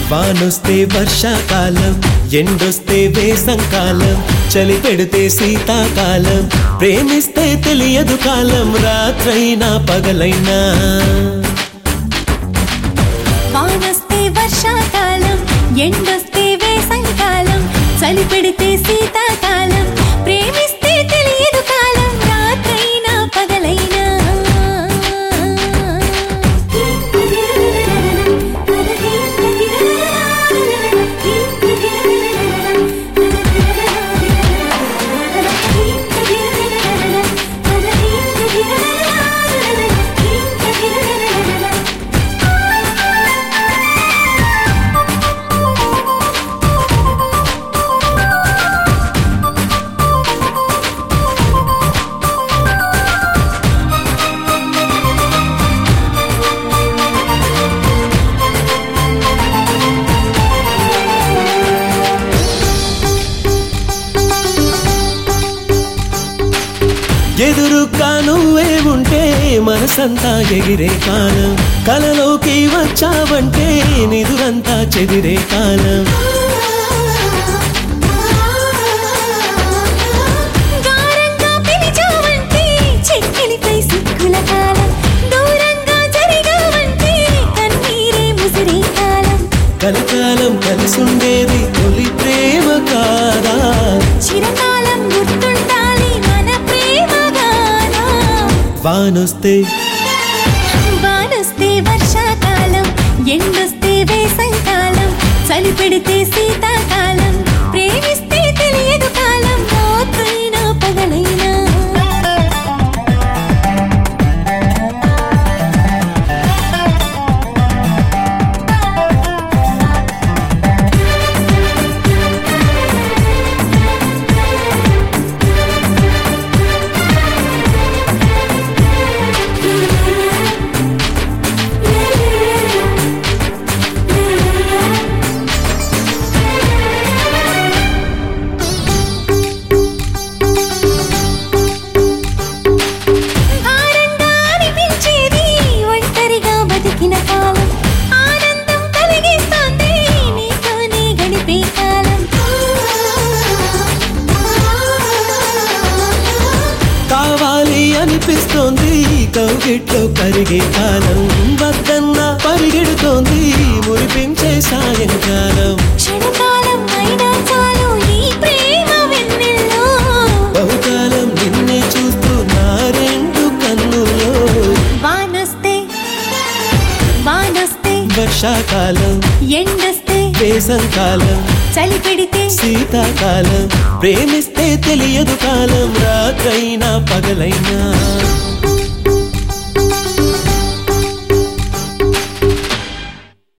వానొస్తే వర్షాకాలం ఎండొస్తే వేసంకాలం చలి పెడితే శీతాకాలం ప్రేమిస్తే తెలియదు కాలం రాత్రైనా పగలైనా వానొస్తే వర్షాకాలం ఎండొస్తే వేసంకాలం చలి పెడితే శీతాకాలం ప్రేమిస్తే తెలియదు కాలం రాత్రైనా పగలైనా ఎదురుగా నువ్వే ఉంటే మనసంతా ఎగిరే కాలం కలలోకి వచ్చావంటే నిదురంతా చెదిరే కాలం గారంగా పిలిచావంటే చెక్కిలిపై సిక్కుల కాలం దూరంగా జరిగావంటే కన్నీరే ముసిరే కాలం కలకాలం కలిసుండేది తొలి ప్రేమ కాదా చిరకాలం గుర్తుండాలి మన ప్రేమ గానం వానొస్తే వానొస్తే వర్షాకాలం ఎండొస్తే వేసంకాలం చలి పెడితే శీతాకాలం ప్రేమిస్తే తెలియదు కాలం రాత్రైనా పగలైనా భారంగా అనిపించేది ఒంటరిగా బతికిన కాలం ఆనందం కలిగిస్తుంది నీతోనే గడిపే కాలం కావాలి అనిపిస్తోంది కౌగిట్లో కరిగే కాలం వద్దన్న పరిగెడుతోంది మురిపించే సాయంకాలం క్షణకాలం అయినా చాలు ఈ ప్రేమ వెన్నెల్లో బహుకాలం నిన్నే చూస్తూ నా రెండు కన్నుల్లో వానొస్తే వానొస్తే వర్షాకాలం ఎండొస్తే వేసంకాలం చలి పెడితే శీతాకాలం ప్రేమిస్తే తెలియదు కాలం రాత్రైనా పగలైనా